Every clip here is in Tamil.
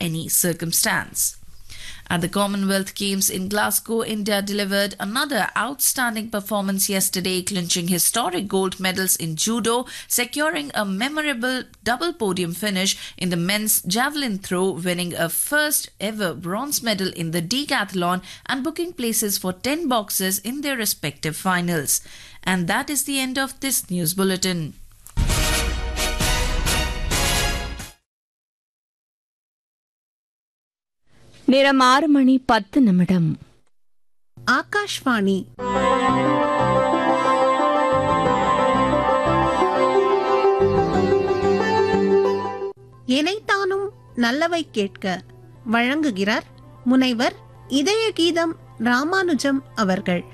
any circumstance. At the Commonwealth Games in Glasgow, India delivered another outstanding performance yesterday, clinching historic gold medals in judo, securing a memorable double podium finish in the men's javelin throw, winning a first ever bronze medal in the decathlon, and booking places for 10 boxers in their respective finals. And that is the end of this news bulletin. நேரம் ஆறு மணி பத்து நிமிடம் ஆகாஷ்வாணி எனைத்தானும் நல்லவை கேட்க வழங்குகிறார் முனைவர் இதய கீதம் ராமானுஜம் அவர்கள்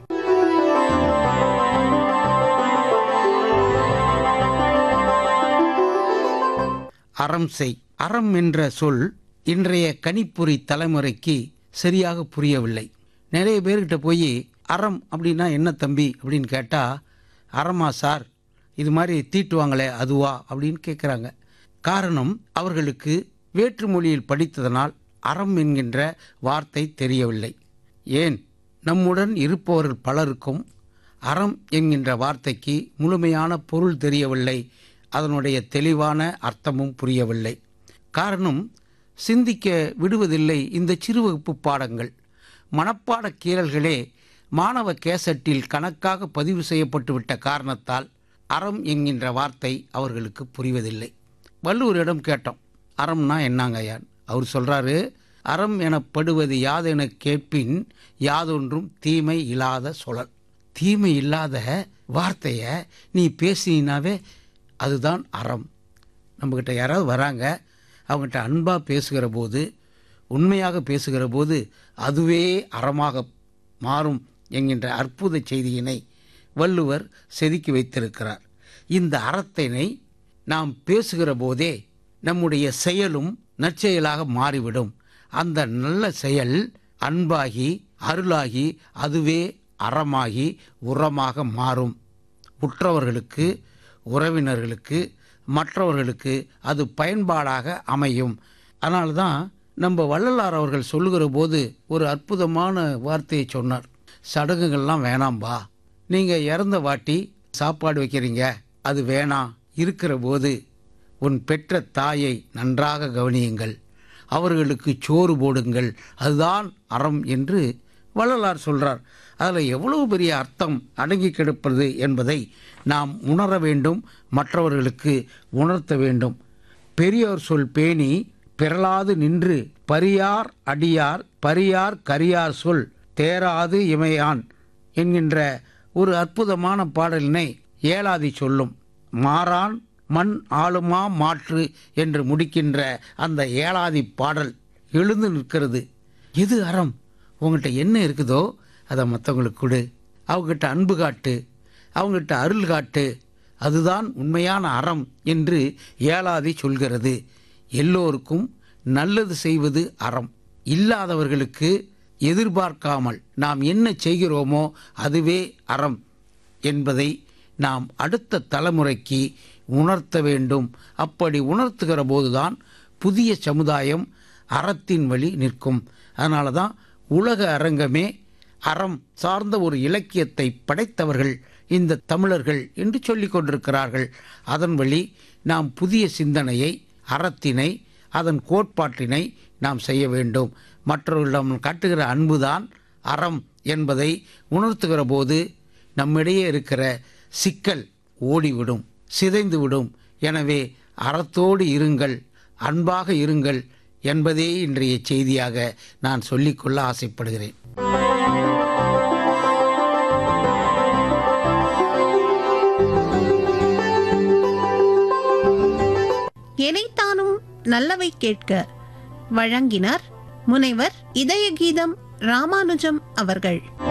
அறம் செய் அறம் என்ற சொல் இன்றைய கணிப்பொறி தலைமுறைக்கு சரியாக புரியவில்லை நிறைய பேர்கிட்ட போய் அறம் அப்படின்னா என்ன தம்பி அப்படின்னு கேட்டால் அறமா சார் இது மாதிரி தீட்டுவாங்களே அதுவா அப்படின்னு கேட்குறாங்க காரணம் அவர்களுக்கு வேற்று மொழியில் படித்ததனால் அறம் என்கின்ற வார்த்தை தெரியவில்லை ஏன் நம்முடன் இருப்பவர்கள் பலருக்கும் அறம் என்கின்ற வார்த்தைக்கு முழுமையான பொருள் தெரியவில்லை அதனுடைய தெளிவான அர்த்தமும் புரியவில்லை காரணம் சிந்திக்க விடுவதில்லை இந்த சிறு வகுப்பு பாடங்கள் மனப்பாட கீறல்களே மாணவ கேசட்டில் கணக்காக பதிவு செய்யப்பட்டு விட்ட காரணத்தால் அறம் என்கின்ற வார்த்தை அவர்களுக்கு புரிவதில்லை வள்ளுவரிடம் கேட்டோம் அறம்னா என்னங்கய்யான் அவர் சொல்றாரு அறம் எனப்படுவது யாதென கேட்பின் யாதொன்றும் தீமை இல்லாத சொலல் தீமை இல்லாத வார்த்தையை நீ பேசினாவே அதுதான் அறம் நம்மக்கிட்ட யாராவது வராங்க அவங்ககிட்ட அன்பாக பேசுகிற போது உண்மையாக பேசுகிற போது அதுவே அறமாக மாறும் என்கின்ற அற்புத செய்தியினை வள்ளுவர் செதுக்கி வைத்திருக்கிறார் இந்த அறத்தினை நாம் பேசுகிற போதே நம்முடைய செயலும் நற்செயலாக மாறிவிடும் அந்த நல்ல செயல் அன்பாகி அருளாகி அதுவே அறமாகி உரமாக மாறும் உற்றவர்களுக்கு உறவினர்களுக்கு மற்றவர்களுக்கு அது பயன்பாடாக அமையும் அதனால தான் நம்ம வள்ளலார் அவர்கள் சொல்லுகிற போது ஒரு அற்புதமான வார்த்தையை சொன்னார் சடங்குகள்லாம் வேணாம்பா நீங்கள் இறந்த வாட்டி சாப்பாடு வைக்கிறீங்க அது வேணாம் இருக்கிற போது உன் பெற்ற தாயை நன்றாக கவனியுங்கள் அவர்களுக்கு சோறு போடுங்கள் அதுதான் அறம் என்று வள்ளலார் சொல்றார் அதில் எவ்வளவு பெரிய அர்த்தம் அடங்கி கிடப்பது என்பதை நாம் உணர வேண்டும் மற்றவர்களுக்கு உணர்த்த வேண்டும் பெரியோர் சொல் பேணி பிறலாது நின்று பரியார் அடியார் பரியார் கரியார் சொல் தேராது இமையான் என்கின்ற ஒரு அற்புதமான பாடலினை ஏலாதி சொல்லும் மாறான் மண் ஆளுமா மாற்று என்று முடிக்கின்ற அந்த ஏலாதி பாடல் எழுந்து நிற்கிறது எது அறம் உங்கள்கிட்ட என்ன இருக்குதோ அதை மற்றவங்களுக்கு கொடு அவங்ககிட்ட அன்பு காட்டு அவங்ககிட்ட அருள் காட்டு அதுதான் உண்மையான அறம் என்று ஏலாதி சொல்கிறது எல்லோருக்கும் நல்லது செய்வது அறம் இல்லாதவர்களுக்கு எதிர்பார்க்காமல் நாம் என்ன செய்கிறோமோ அதுவே அறம் என்பதை நாம் அடுத்த தலைமுறைக்கு உணர்த்த வேண்டும் அப்படி உணர்த்துகிற போதுதான் புதிய சமுதாயம் அறத்தின் வழி நிற்கும் அதனால தான் உலக அரங்கமே அறம் சார்ந்த ஒரு இலக்கியத்தை படைத்தவர்கள் இந்த தமிழர்கள் என்று சொல்லிக் கொண்டிருக்கிறார்கள் அதன் வழி நாம் புதிய சிந்தனையை அறத்தினை அதன் கோட்பாட்டினை நாம் செய்ய வேண்டும் மற்றவர்களிடம் காட்டுகிற அன்புதான் அறம் என்பதை உணர்த்துகிற போது நம்மிடையே இருக்கிற சிக்கல் ஓடிவிடும் சிதைந்துவிடும் எனவே அறத்தோடு இருங்கள் அன்பாக இருங்கள் என்பதே இன்றைய செய்தியாக நான் சொல்லிக்கொள்ள ஆசைப்படுகிறேன் எனைத்தானும் நல்லவை கேட்க வழங்கினார் முனைவர் இதய கீதம் ராமானுஜம் அவர்கள்